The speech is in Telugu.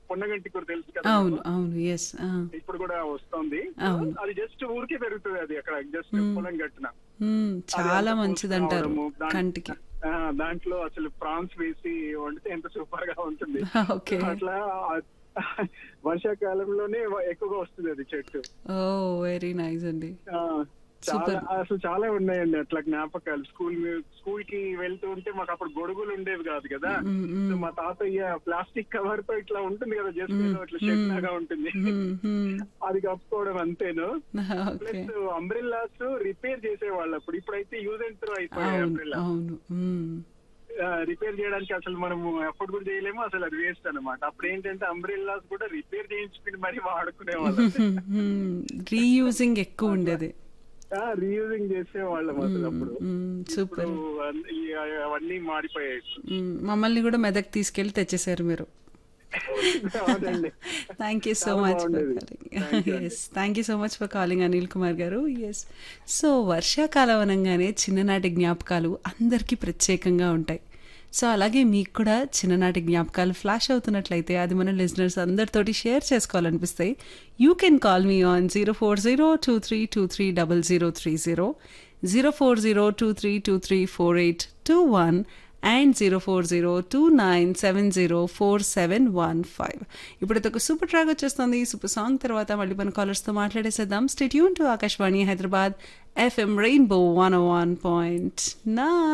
పొన్నగంటి కూర తెలుసు కదా అవును మీకు? అవును ఎస్ ఇప్పుడు కూడా వస్తుంది అవును. అది జస్ట్ ఊరికే పెరుగుతుంది అది అక్కడ జస్ట్ పొలం గట్టున చాలా అంతా మంచిది అంటారు పూసుకురావడము, దాం- కంటికి ఆ, దాంట్లో అసలు ప్రాన్స్ వేసి వండితే ఎంత సూపర్ గా ఉంటుంది ఓకే అట్లా ఆ, వర్షాకాలంలోనే ఎక్కువగా వస్తుంది అది చెట్టు ఓ వెరీ నైస్ అండి ఆ, చాలా అసలు చాలా ఉన్నాయండి అట్లా జ్ఞాపకాలు స్కూల్ స్కూల్ కి వెళ్తూ ఉంటే మాకు అప్పుడు గొడుగులు ఉండేవి కాదు కదా మ్మ్, మ్మ్. సో మా తాతయ్య ప్లాస్టిక్ కవర్ తో ఇట్లా ఉంటుంది కదా జస్ట్ ఇట్లా షెడ్ లాగా ఉంటుంది మ్మ్, మ్మ్. అది కప్పుకోవడం అంతేను ఓకే ప్లస్ అంబ్రిల్లాస్ రిపేర్ చేసేవాళ్ళు అప్పుడు ఇప్పుడైతే యూజ్ అండ్ త్రో అయిపోయాయి అవును అంబ్రిల్లా అవును మ్మ్. రిపేర్ చేయడానికి అసలు మనము ఎఫర్ట్ కూడా చేయలేము అసలు అది వేస్ట్ అన్నమాట అప్పుడు ఏంటంటే అంబ్రిల్లాస్ కూడా రిపేర్ చేయించుకుని మరీ వాడుకునేవాళ్ళం రీయూజింగ్ ఎక్కువ ఉండేది రీయూజింగ్ చేసేవాళ్ళం అసలు అప్పుడు సూపర్ ఇప్పుడు అన్ని- ఈ అవన్నీ మారిపోయాయి మమ్మల్ని కూడా మెదక్ తీసుకెళ్లి తెచ్చేసారు మీరు అవునండి థ్యాంక్ యూ సో చాలా మచ్ ఫర్ బాగుండేది. Thank you కాలింగ్ అండి. Yes thank you so much for calling Anil Kumar garu yes so వర్షాకాలం అనగానే చిన్ననాటి జ్ఞాపకాలు అందరికీ ప్రత్యేకంగా ఉంటాయి సో అలాగే మీకు కూడా చిన్ననాటి జ్ఞాపకాలు ఫ్లాష్ అవుతున్నట్లయితే అది మన లిజనర్స్ అందరితోటి షేర్ చేసుకోవాలనిపిస్తాయి you can call me on zero four zero two three two three double zero three zero zero four zero two three two three four eight two one and zero four zero two nine seven zero four seven one five ఇప్పుడు ఒక సూపర్ ట్రాక్ వచ్చేస్తుంది ఈ సూపర్ సాంగ్ తర్వాత మళ్ళీ మన కాలర్స్తో మాట్లాడేసేద్దాం stay tuned to Akashvani Hyderabad FM rainbow one one point నా